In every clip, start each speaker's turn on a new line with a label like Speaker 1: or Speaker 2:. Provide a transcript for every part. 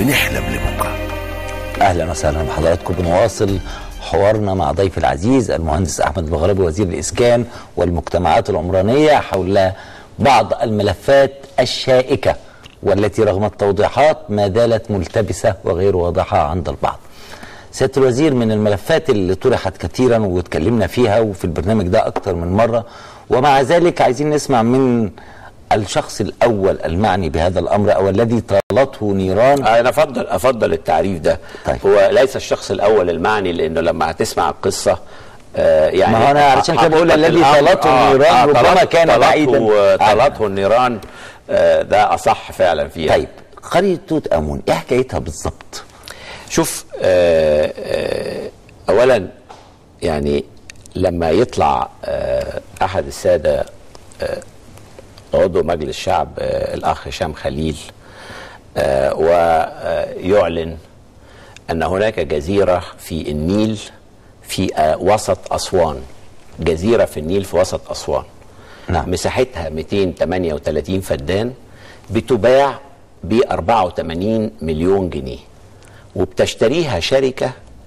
Speaker 1: بنحلم لبكره
Speaker 2: اهلا وسهلا بحضراتكم بنواصل حوارنا مع ضيف العزيز المهندس احمد البغربي وزير الاسكان والمجتمعات العمرانيه حول بعض الملفات الشائكه والتي رغم التوضيحات ما زالت ملتبسه وغير واضحه عند البعض. سياده الوزير من الملفات اللي طرحت كثيرا واتكلمنا فيها وفي البرنامج ده اكثر من مره ومع ذلك عايزين نسمع من الشخص الاول المعني بهذا الامر او الذي طالته نيران
Speaker 3: انا افضل افضل التعريف ده
Speaker 2: طيب.
Speaker 3: هو ليس الشخص الاول المعني لانه لما هتسمع القصه آه يعني
Speaker 2: ما هو أنا علشان كده بقول الذي
Speaker 3: الأمر-
Speaker 2: طالته النيران ربما
Speaker 3: طالته-
Speaker 2: كان
Speaker 3: طالته-
Speaker 2: بعيداً
Speaker 3: طالته النيران آه ده اصح فعلا فيها
Speaker 2: طيب قريه توت امون ايه حكايتها بالظبط؟
Speaker 3: شوف آه آه اولا يعني لما يطلع آه احد الساده آه عضو مجلس الشعب آه الاخ هشام خليل آه ويعلن ان هناك جزيره في النيل في آه وسط اسوان جزيره في النيل في وسط اسوان
Speaker 2: نعم.
Speaker 3: مساحتها 238 فدان بتباع ب 84 مليون جنيه وبتشتريها شركه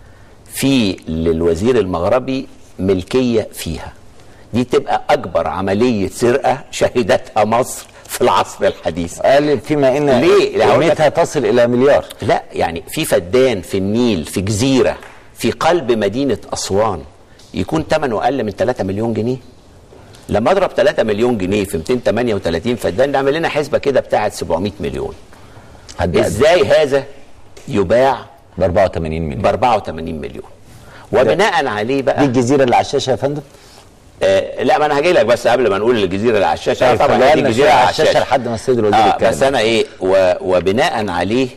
Speaker 3: في للوزير المغربي ملكيه فيها دي تبقى اكبر عمليه سرقه شهدتها مصر في العصر الحديث
Speaker 2: قال فيما ان
Speaker 3: ليه؟ لا، هقول لك-
Speaker 2: قيمتها تصل الى مليار
Speaker 3: لا يعني في فدان في النيل في جزيره في قلب مدينه اسوان يكون ثمنه اقل من 3 مليون جنيه لما اضرب 3 مليون جنيه في 238 فدان نعمل لنا حسبه كده بتاعه 700 مليون
Speaker 2: هتبقى
Speaker 3: ازاي هذا يباع
Speaker 2: ب 84 مليون
Speaker 3: ب 84 مليون وبناء عليه
Speaker 2: دي
Speaker 3: بقى
Speaker 2: الجزيره اللي على الشاشه يا فندم؟
Speaker 3: آه لا ما انا هاجي لك بس قبل ما نقول الجزيره اللي على الشاشه
Speaker 2: طيب،
Speaker 3: طبعا
Speaker 2: خلينا
Speaker 3: دي
Speaker 2: نشوف
Speaker 3: الجزيره
Speaker 2: على
Speaker 3: على
Speaker 2: الشاشة
Speaker 3: الشاشه
Speaker 2: لحد ما السيد الوزير
Speaker 3: آه
Speaker 2: يتكلم.
Speaker 3: بس انا ايه و وبناء عليه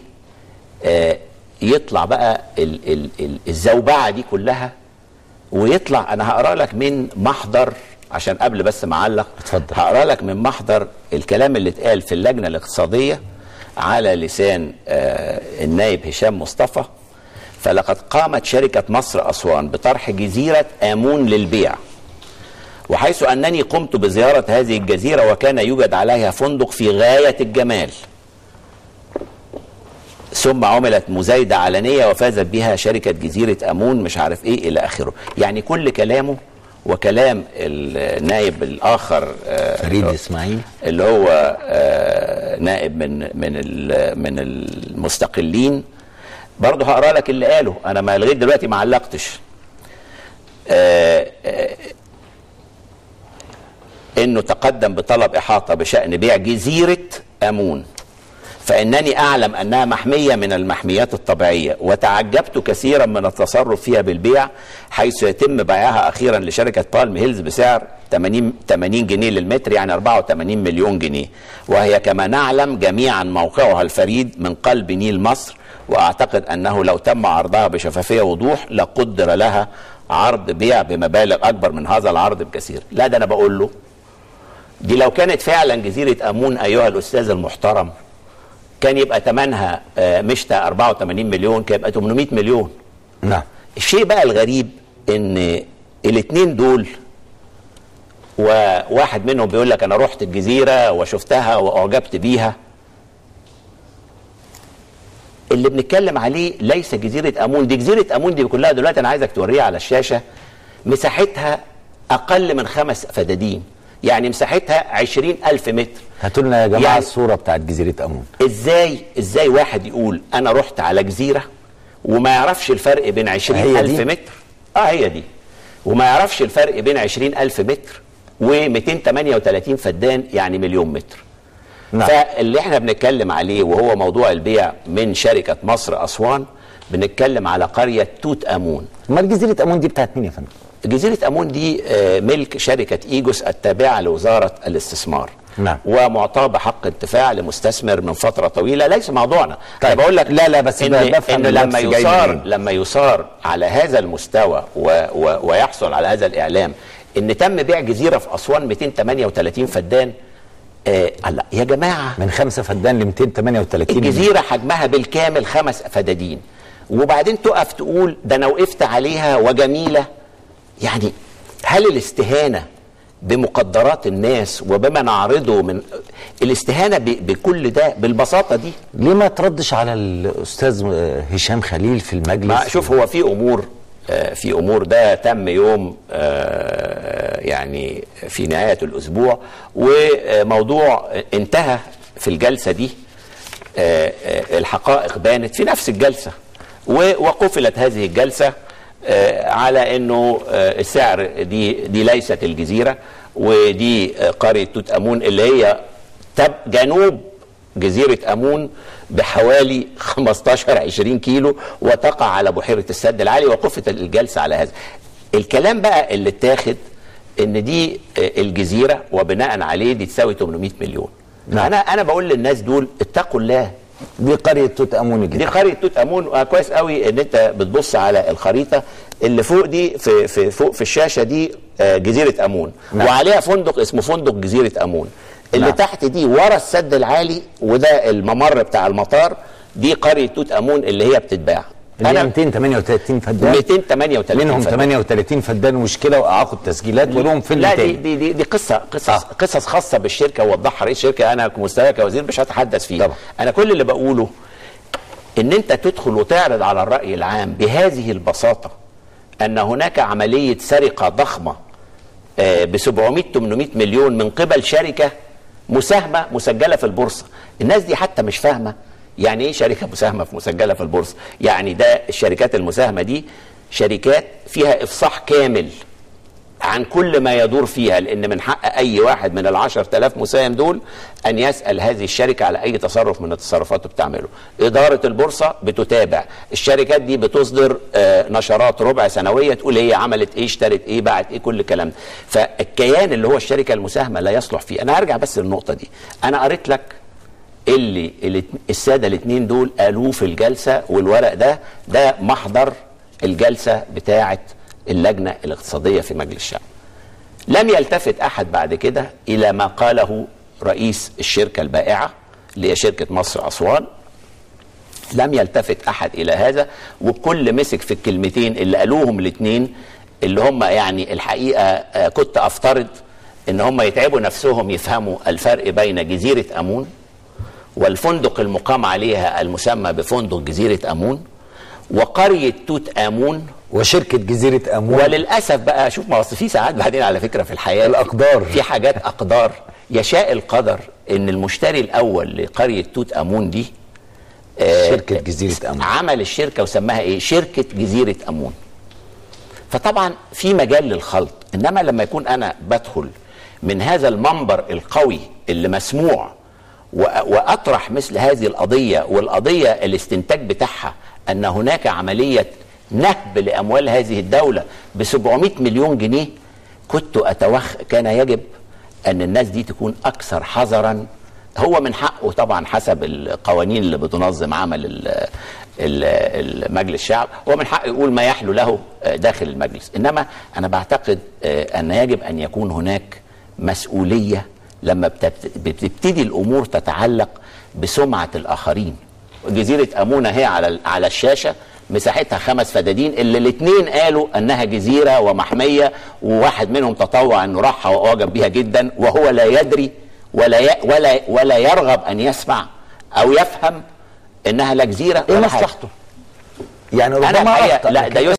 Speaker 3: آه يطلع بقى ال ال ال الزوبعه دي كلها ويطلع انا هقرا لك من محضر عشان قبل بس ما اعلق
Speaker 2: اتفضل.
Speaker 3: هقرا لك من محضر الكلام اللي اتقال في اللجنه الاقتصاديه على لسان آه النائب هشام مصطفى فلقد قامت شركه مصر اسوان بطرح جزيره امون للبيع وحيث انني قمت بزياره هذه الجزيره وكان يوجد عليها فندق في غايه الجمال ثم عملت مزايدة علنية وفازت بها شركة جزيرة أمون مش عارف إيه إلى آخره يعني كل كلامه وكلام النائب الآخر آه،
Speaker 2: فريد اسماعيل
Speaker 3: اللي هو آه، نائب من من ال- من المستقلين برضه هقرا لك اللي قاله انا ما لغايه دلوقتي ما علقتش آه، آه، انه تقدم بطلب احاطه بشان بيع جزيره امون فانني اعلم انها محميه من المحميات الطبيعيه وتعجبت كثيرا من التصرف فيها بالبيع حيث يتم بيعها اخيرا لشركه بالم هيلز بسعر 80 80 جنيه للمتر يعني 84 مليون جنيه وهي كما نعلم جميعا موقعها الفريد من قلب نيل مصر واعتقد انه لو تم عرضها بشفافيه ووضوح لقدر لها عرض بيع بمبالغ اكبر من هذا العرض بكثير لا ده انا بقول له دي لو كانت فعلا جزيره امون ايها الاستاذ المحترم كان يبقى ثمنها آه، مش تا 84 مليون كان يبقى 800 مليون
Speaker 2: نعم
Speaker 3: الشيء بقى الغريب ان الاثنين دول وواحد منهم بيقول لك انا رحت الجزيره وشفتها واعجبت بيها اللي بنتكلم عليه ليس جزيره امون دي جزيره امون دي كلها دلوقتي انا عايزك توريها على الشاشه مساحتها اقل من خمس فدادين يعني مساحتها عشرين ألف متر
Speaker 2: هاتوا لنا يا جماعه
Speaker 3: يعني-
Speaker 2: الصوره بتاعت جزيره امون
Speaker 3: ازاي ازاي واحد يقول انا رحت على جزيره وما يعرفش الفرق بين عشرين
Speaker 2: هي
Speaker 3: ألف
Speaker 2: دي؟
Speaker 3: متر اه هي دي وما يعرفش الفرق بين عشرين ألف متر و238 فدان يعني مليون متر
Speaker 2: نعم.
Speaker 3: فاللي احنا بنتكلم عليه وهو موضوع البيع من شركة مصر أسوان بنتكلم على قرية توت أمون
Speaker 2: امال جزيره امون دي بتاعت مين يا فندم؟
Speaker 3: جزيرة أمون دي آه، ملك شركة إيجوس التابعة لوزارة الاستثمار
Speaker 2: نعم.
Speaker 3: ومعطاه بحق انتفاع لمستثمر من فترة طويلة ليس موضوعنا
Speaker 2: طيب.
Speaker 3: أنا بقول لك
Speaker 2: لا، لا، بس
Speaker 3: إن,
Speaker 2: ب- بفهم
Speaker 3: إن لما
Speaker 2: اللبس جاي
Speaker 3: يصار
Speaker 2: منين.
Speaker 3: لما يصار على هذا المستوى و و ويحصل على هذا الإعلام إن تم بيع جزيرة في أسوان 238 فدان آه لا يا جماعة
Speaker 2: من خمسة فدان ل 238
Speaker 3: الجزيرة حجمها بالكامل خمس فدادين وبعدين تقف تقول ده انا وقفت عليها وجميلة يعني هل الاستهانة بمقدرات الناس وبما نعرضه من الاستهانه ب- بكل ده بالبساطه دي
Speaker 2: ليه ما تردش على الاستاذ آه، هشام خليل في المجلس
Speaker 3: ما شوف هو في امور آه، في امور ده تم يوم آه، يعني في نهايه الاسبوع وموضوع انتهى في الجلسه دي آه، آه، الحقائق بانت في نفس الجلسه و- وقفلت هذه الجلسه آه، على انه آه، السعر دي دي ليست الجزيره ودي آه، قريه توت امون اللي هي تب جنوب جزيرة أمون بحوالي 15 20 كيلو وتقع على بحيرة السد العالي وقفت الجلسة على هذا الكلام بقى اللي اتاخد ان دي آه، الجزيرة وبناء عليه دي تساوي 800 مليون
Speaker 2: نعم.
Speaker 3: انا انا بقول للناس دول اتقوا الله
Speaker 2: دي قريه توت امون
Speaker 3: دي
Speaker 2: الجديده
Speaker 3: قريه توت امون آه، كويس قوي ان انت بتبص على الخريطه اللي فوق دي في في فوق في الشاشه دي آه، جزيره امون
Speaker 2: نعم.
Speaker 3: وعليها فندق اسمه فندق جزيره امون اللي
Speaker 2: نعم.
Speaker 3: تحت دي ورا السد العالي وده الممر بتاع المطار دي قريه توت امون اللي هي بتتباع
Speaker 2: اللي هي
Speaker 3: انا
Speaker 2: 238 فدان
Speaker 3: 238
Speaker 2: منهم
Speaker 3: فدان.
Speaker 2: 38 فدان مشكله واعاقوا التسجيلات ولهم فيلم
Speaker 3: لا دي
Speaker 2: تاني
Speaker 3: دي دي, دي قصه قصص
Speaker 2: آه.
Speaker 3: آه. قصص خاصه بالشركه ووضحها رئيس الشركه انا كمستوى كوزير مش هتحدث فيه
Speaker 2: طبعا.
Speaker 3: انا كل اللي بقوله ان انت تدخل وتعرض على الراي العام بهذه البساطه ان هناك عمليه سرقه ضخمه ب 700 800 مليون من قبل شركه مساهمه مسجله في البورصه الناس دي حتى مش فاهمه يعني ايه شركه مساهمه في مسجله في البورصه يعني ده الشركات المساهمه دي شركات فيها افصاح كامل عن كل ما يدور فيها لان من حق اي واحد من العشر تلاف مساهم دول ان يسال هذه الشركه على اي تصرف من التصرفات اللي بتعمله اداره البورصه بتتابع الشركات دي بتصدر آه، نشرات ربع سنويه تقول هي عملت ايه اشترت ايه باعت ايه كل الكلام ده فالكيان اللي هو الشركه المساهمه لا يصلح فيه انا هرجع بس للنقطه دي انا قريت لك اللي اللي الساده الاثنين دول قالوه في الجلسه والورق ده ده محضر الجلسه بتاعه اللجنه الاقتصاديه في مجلس الشعب. لم يلتفت احد بعد كده الى ما قاله رئيس الشركه البائعه اللي هي شركه مصر اسوان لم يلتفت احد الى هذا والكل مسك في الكلمتين اللي قالوهم الاثنين اللي هم يعني الحقيقه آه، كنت افترض ان هم يتعبوا نفسهم يفهموا الفرق بين جزيره امون والفندق المقام عليها المسمى بفندق جزيره امون وقريه توت امون
Speaker 2: وشركه جزيره امون
Speaker 3: وللاسف بقى شوف ما اصل في ساعات بعدين على فكره في الحياه
Speaker 2: الأقدار.
Speaker 3: في حاجات اقدار يشاء القدر ان المشتري الاول لقريه توت امون دي آه،
Speaker 2: شركه جزيره امون
Speaker 3: عمل الشركه وسماها ايه؟ شركه جزيره امون. فطبعا في مجال للخلط، انما لما يكون انا بدخل من هذا المنبر القوي اللي مسموع و- واطرح مثل هذه القضيه والقضيه الاستنتاج بتاعها ان هناك عمليه نهب لاموال هذه الدوله ب 700 مليون جنيه كنت اتوخ كان يجب ان الناس دي تكون اكثر حذرا هو من حقه طبعا حسب القوانين اللي بتنظم عمل ال- ال- المجلس الشعب هو من حقه يقول ما يحلو له آه، داخل المجلس انما انا بعتقد آه، ان يجب ان يكون هناك مسؤوليه لما بتبت- بتبتدي الامور تتعلق بسمعه الاخرين جزيره امونه هي على ال- على الشاشه مساحتها خمس فدادين اللي الاثنين قالوا انها جزيره ومحميه وواحد منهم تطوع انه راحها واعجب بيها جدا وهو لا يدري ولا ي... ولا ولا يرغب ان يسمع او يفهم انها لا جزيره
Speaker 2: ايه
Speaker 3: ولا حاجة.
Speaker 2: مصلحته؟ يعني
Speaker 3: انا
Speaker 2: ربما
Speaker 3: الحقيقة
Speaker 2: اخطا
Speaker 3: لا
Speaker 2: لكن
Speaker 3: ده